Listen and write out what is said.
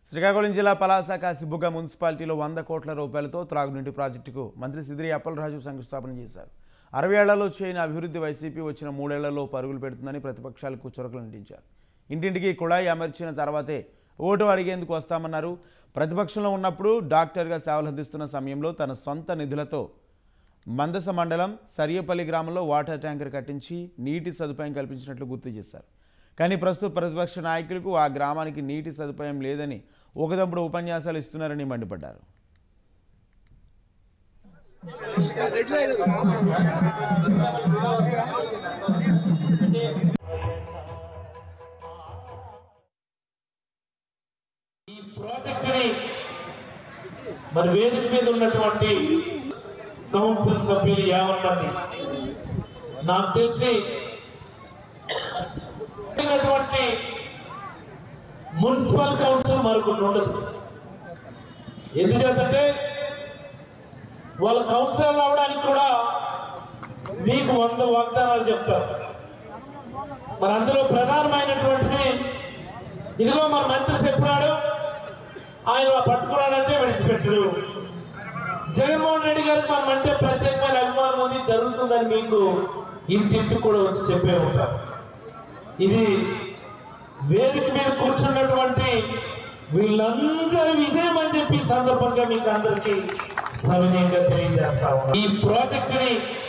శ్రీకాకుళం జిల్లా పలాస కాసిబుగ్గ మున్సిపాలిటీలో వంద కోట్ల రూపాయలతో త్రాగునీటి ప్రాజెక్టుకు మంత్రి సిదిరి అప్పలరాజు శంకుస్థాపన చేశారు అరవై ఏళ్లలో చేయని అభివృద్ధి వైసీపీ వచ్చిన మూడేళ్లలో పరుగులు పెడుతుందని ప్రతిపక్షాలకు చురకలు అంటించారు ఇంటింటికి కుళాయి అమర్చిన తర్వాతే ఓటు అడిగేందుకు వస్తామన్నారు ప్రతిపక్షంలో ఉన్నప్పుడు డాక్టర్గా సేవలు అందిస్తున్న సమయంలో తన సొంత నిధులతో మందస మండలం సరియపల్లి గ్రామంలో వాటర్ ట్యాంకర్ కట్టించి నీటి సదుపాయం కల్పించినట్లు గుర్తు చేశారు కానీ ప్రస్తుత ప్రతిపక్ష నాయకులకు ఆ గ్రామానికి నీటి సదుపాయం లేదని ఒకదప్పుడు ఉపన్యాసాలు ఇస్తున్నారని మండిపడ్డారు ఈ ప్రాజెక్టుని మరి వేదిక మీద ఉన్నటువంటి కౌన్సిల్ సభ్యులు యాభై మంది నాకు తెలిసి ఉన్నటువంటి మున్సిపల్ కౌన్సిల్ మరొకటి ఉండదు ఎందుచేతంటే వాళ్ళ కౌన్సిలర్ అవడానికి కూడా మీకు వంద వాగ్దానాలు చెప్తారు మరి అందులో ప్రధానమైనటువంటిది ఇదిగో మన మంత్రి చెప్పినాడు ఆయన పట్టుకున్నాడంటే విడిచిపెట్టడు జగన్మోహన్ రెడ్డి గారికి మనం అంటే ప్రత్యేకమైన అభిమానం ఉంది జరుగుతుందని మీకు ఇంటింటి కూడా వచ్చి చెప్పే ఉంటారు ఇది వేదిక మీద కూర్చున్నటువంటి వీళ్ళందరి విజయం అని చెప్పి ఈ సందర్భంగా మీకు అందరికీ సవినయంగా తెలియజేస్తా ఉన్నాను. ఈ ప్రాజెక్టుని